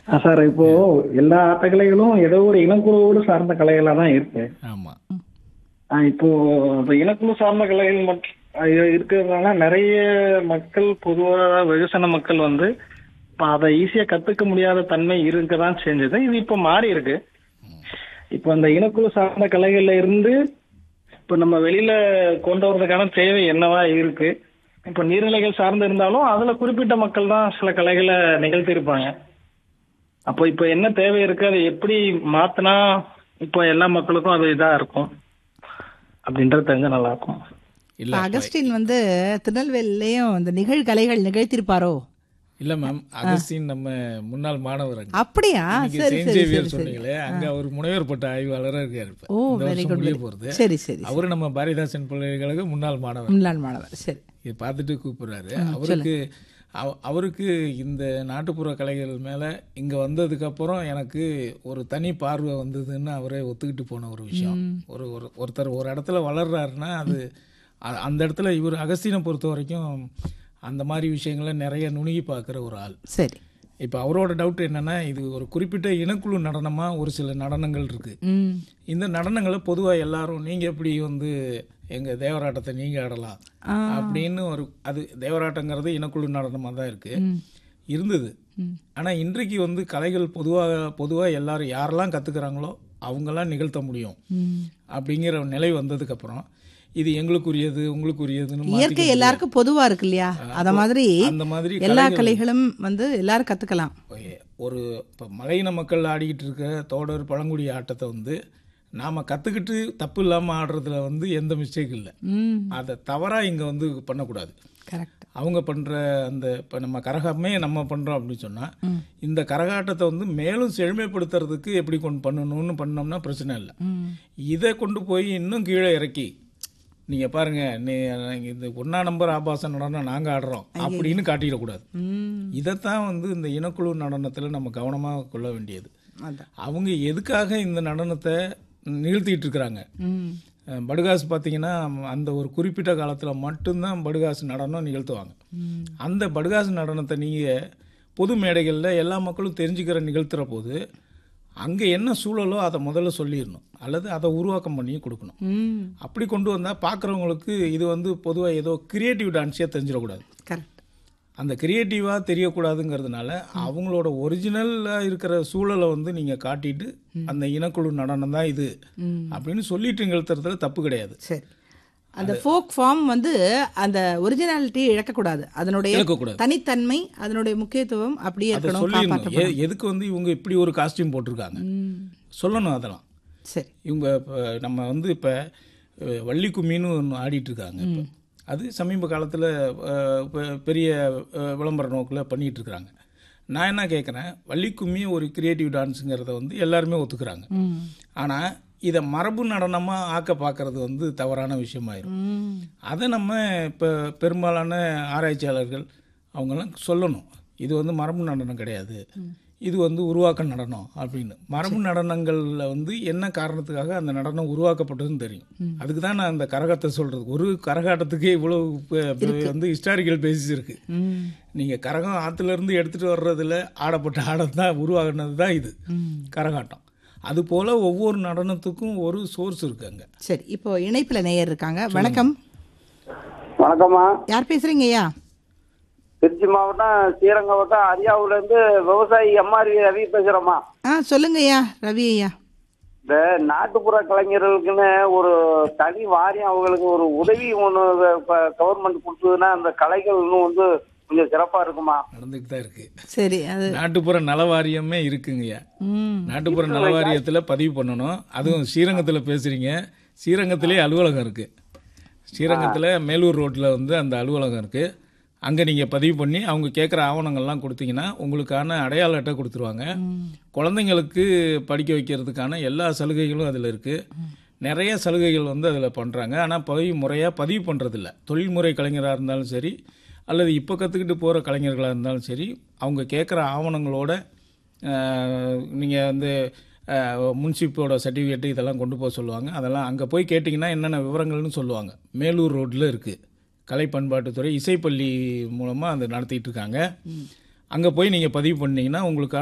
ஆ, sir இப்போ எல்லா ஆட்டக்கலைகளும் ஏதோ ஒரு இனக்குழுவோடு சார்ந்த கலைகளா தான் இருக்கு ஆமா ஆ, இப்போ இப்போ இனக்குழு சார்ந்த கலைகள் மட்டும் இருக்கிறதுனால நிறைய மக்கள் பொதுவா வெகுசன மக்கள் வந்து இப்போ அதை ஈஸியா கத்துக்க முடியாத தன்மை இருக்க தான் செஞ்சது இது இப்போ மாறி இருக்கு இப்போ அந்த இனக்குழு சார்ந்த கலைகள்ல இருந்து இப்போ நம்ம வெளியில கொண்டு வரதுக்கான தேவை என்னவா இருக்கு இப்போ நீர்நிலைகள் சார்ந்து இருந்தாலும் அதுல குறிப்பிட்ட மக்கள் தான் சில கலைகளை நிகழ்த்தியிருப்பாங்க அப்போ இப்போ என்ன தேவை இருக்கு அதை எப்படி மாத்தினா இப்போ எல்லா மக்களுக்கும் அது இதா இருக்கும் அப்படின்றது தெரிஞ்சா நல்லா இருக்கும் இல்ல இப்ப அகஸ்டின் வந்து திருநெல்வேலிலையும் இந்த நிகழ்கலைகள் நிகழ்த்திருப்பாரோ இல்ல மேம் அகஸ்டின் நம்ம முன்னாள் மாணவர் அங்க. அப்படியா இன்னைக்கு சரி செயின்ட் சரி சேவியர் சரி சரி சொன்னீங்களே அங்க அவர் முனைவர் பட்ட ஆய்வாளரா இருக்காரு இப்ப. ஓ இந்த வெரி வருஷம் குட் முடிய போறது சரி சரி அவரு நம்ம பாரதிதாசன் பல்கலைக்கழக முன்னாள் மாணவர் முன்னாள் மாணவர் சரி இது பார்த்துட்டு கூப்பிடுறாரு அவருக்கு அவ- அவருக்கு இந்த நாட்டுப்புற கலைகள் மேல இங்க வந்ததுக்கு அப்புறம் எனக்கு ஒரு தனி பார்வை வந்ததுன்னு அவரே ஒத்துக்கிட்டு போன ஒரு விஷயம் ஒரு ஒரு ஒருத்தர் ஒரு இடத்துல வளர்றாருன்னா அது அ- அந்த இடத்துல இவர் அகஸ்தினை பொறுத்த வரைக்கும் அந்த மாதிரி விஷயங்களை நிறைய நுணுகி பார்க்குற ஒரு ஆள் சரி இப்போ அவரோட டவுட் என்னன்னா இது ஒரு குறிப்பிட்ட இனக்குழு நடனமா ஒரு சில நடனங்கள் இருக்கு ம் இந்த நடனங்களை பொதுவாக எல்லாரும் நீங்கள் எப்படி வந்து எங்கள் தேவராட்டத்தை நீங்கள் ஆடலாம் அப்படின்னு ஒரு அது தேவராட்டங்கிறது இனக்குழு நடனமாக தான் இருக்கு இருந்தது ஆனால் இன்றைக்கு வந்து கலைகள் பொதுவாக பொதுவாக எல்லாரும் யாரெல்லாம் கற்றுக்குறாங்களோ அவங்கெல்லாம் நிகழ்த்த முடியும் ம். அப்படிங்கிற நிலை வந்ததுக்கப்புறம் இது எங்களுக்குரியது உங்களுக்குரியதுன்னு மாத்திக்க இயற்கை எல்லாருக்கும் பொதுவா இருக்கு இல்லையா அத மாதிரி அந்த மாதிரி எல்லா கலைகளும் வந்து எல்லாரும் கத்துக்கலாம் ஒரு இப்போ மலையின மக்கள் ஆடிக்கிட்டு இருக்க தோடர் பழங்குடி ஆட்டத்தை வந்து நாம் கற்றுக்கிட்டு தப்பு இல்லாமல் ஆடுறதுல வந்து எந்த மிஸ்டேக் இல்லை ம் அதை தவறாக இங்கே வந்து பண்ணக்கூடாது கரெக்ட் அவங்க பண்ணுற அந்த இப்போ நம்ம கரகமே நம்ம பண்ணுறோம் அப்படின்னு சொன்னால் இந்த கரகாட்டத்தை வந்து மேலும் செழுமைப்படுத்துறதுக்கு எப்படி கொண்டு பண்ணணும்னு பண்ணோம்னா பிரச்சனை இல்லை ம் இதை கொண்டு போய் இன்னும் கீழே இறக்கி நீங்கள் பாருங்க நீ இந்த ஒன்றா நம்பர் ஆபாச நடனம் நாங்கள் ஆடுறோம் அப்படின்னு காட்டிடக்கூடாது ம் இதைத்தான் வந்து இந்த இனக்குழு நடனத்தில் நம்ம கவனமாக கொள்ள வேண்டியது அதான் அவங்க எதுக்காக இந்த நடனத்தை நிகழ்த்திட்டு இருக்கிறாங்க ம் அஹ் படுகாஸ் பார்த்தீங்கன்னா அந்த ஒரு குறிப்பிட்ட காலத்தில் மட்டும்தான் படுகாஸ் நடனம் நிகழ்த்துவாங்க ம் அந்த படுகாஸ் நடனத்தை நீங்கள் பொது மேடைகளில் எல்லா மக்களும் தெரிஞ்சுக்கிற நிகழ்த்துற போது அங்கே என்ன சூழலோ அதை முதல்ல சொல்லிடணும் அல்லது அதை உருவாக்கம் பண்ணி கொடுக்கணும் ம் அப்படி கொண்டு வந்தால் பார்க்குறவங்களுக்கு இது வந்து பொதுவாக ஏதோ கிரியேட்டிவ் டான்ஸே தெரிஞ்சிடக்கூடாது கரெக்ட் அந்த கிரியேட்டிவாக தெரியக்கூடாதுங்கிறதுனால அவங்களோட ஒரிஜினலாக இருக்கிற சூழலை வந்து நீங்கள் காட்டிட்டு அந்த இனக்குழு நடனம் தான் இது ம் அப்படின்னு சொல்லிட்டு நிகழ்த்துறதுல தப்பு கிடையாது சரி அந்த ஃபோக் ஃபார்ம் வந்து அந்த ஒரிஜினாலிட்டி இழக்கக்கூடாது அதனுடைய இழக்கக்கூடாது. தனித்தன்மை அதனுடைய முக்கியத்துவம் அப்படியே அதை இருக்கணும் சொல்லிடணும் காப்பாற்றப்படும் எ- எதுக்கு வந்து இவங்க இப்படி ஒரு காஸ்டியூம் போட்டிருக்காங்க ம் சொல்லணும் அதெல்லாம் சரி இவங்க இப்போ நம்ம வந்து இப்போ வள்ளி கும்மின்னு ஒன்று ஆடிட்டு இருக்காங்க இப்போ அது சமீப காலத்தில் பெரிய அஹ், விளம்பர நோக்கில் பண்ணிட்டு இருக்கிறாங்க நான் என்ன கேட்குறேன் வள்ளி கும்மி ஒரு கிரியேட்டிவ் டான்ஸுங்கிறத வந்து எல்லாருமே ஒத்துக்கிறாங்க ம் ஆனால் இதை மரபு நடனமாக ஆக்க பார்க்கறது வந்து தவறான விஷயமாயிரும் ம் அதை நம்ம இப்போ பெரும்பாலான ஆராய்ச்சியாளர்கள் அவங்கெல்லாம் சொல்லணும் இது வந்து மரபு நடனம் கிடையாது இது வந்து உருவாக்க நடனம் அப்படின்னு மரபு நடனங்களில் வந்து என்ன காரணத்துக்காக அந்த நடனம் உருவாக்கப்பட்டதுன்னு தெரியும் அதுக்கு தான் நான் அந்த கரகாட்டத்தை சொல்கிறது ஒரு கரகாட்டத்துக்கே இவ்வளோ வந்து ஹிஸ்டாரிக்கல் பேசிஸ் இருக்குது ம் நீங்கள் கரகம் ஆற்றுல இருந்து எடுத்துகிட்டு வர்றதுல ஆடப்பட்ட ஆடம் தான் உருவாகினது தான் இது ம் கரகாட்டம் அதுபோல் ஒவ்வொரு நடனத்துக்கும் ஒரு சோர்ஸ் இருக்கு அங்கே சரி இப்போ இணைப்புல நேயர் இருக்காங்க வணக்கம் வணக்கம்மா யார் பேசுறீங்க ஐயா திருச்சி மாவட்டம் ஸ்ரீரங்கம் வட்டம் அரியாவுல இருந்து விவசாயி எம்ஆர்வி ரவி பேசுறேம்மா ஆ சொல்லுங்க ஐயா ரவி ஐயா இந்த நாட்டுப்புற கலைஞர்களுக்குன்னு ஒரு தனி வாரியம் அவங்களுக்கு ஒரு உதவி ஒன்று கவர்மெண்ட் கொடுத்ததுன்னா அந்த கலைகள் இன்னும் வந்து கொஞ்சம் சிறப்பா இருக்குமா நடந்துக்கிட்டு தான் இருக்குது சரி அது நாட்டுப்புற நல வாரியமே இருக்குங்கய்யா ம் நாட்டுப்புற நல வாரியத்தில் பதிவு பண்ணணும் அதுவும் ஸ்ரீரங்கத்தில் பேசுகிறீங்க ஸ்ரீரங்கத்திலே அலுவலகம் இருக்குது ஸ்ரீரங்கத்தில் மேலூர் ரோட்டில் வந்து அந்த அலுவலகம் இருக்குது அங்கே நீங்கள் பதிவு பண்ணி அவங்க கேட்குற ஆவணங்கள்லாம் கொடுத்தீங்கன்னா உங்களுக்கான அடையாள அட்டை கொடுத்துருவாங்க குழந்தைங்களுக்கு படிக்க வைக்கிறதுக்கான எல்லா சலுகைகளும் அதில் இருக்குது நிறைய சலுகைகள் வந்து அதில் பண்ணுறாங்க ஆனால் பதிவு முறையாக பதிவு பண்ணுறதில்ல தொழில்முறை கலைஞராக இருந்தாலும் சரி அல்லது இப்போ கற்றுக்கிட்டு போகிற கலைஞர்களாக இருந்தாலும் சரி அவங்க கேட்குற ஆவணங்களோட நீங்கள் வந்து முன்சிப்போட சர்டிஃபிகேட்டு இதெல்லாம் கொண்டு போக சொல்லுவாங்க அதெல்லாம் அங்கே போய் கேட்டிங்கன்னா என்னென்ன விவரங்கள்னு சொல்லுவாங்க மேலூர் ரோட்டில் இருக்குது கலை பண்பாட்டுத்துறை இசைப்பள்ளி மூலமாக அதை நடத்திட்டு இருக்காங்க அங்கே போய் நீங்கள் பதிவு பண்ணீங்கன்னா உங்களுக்கு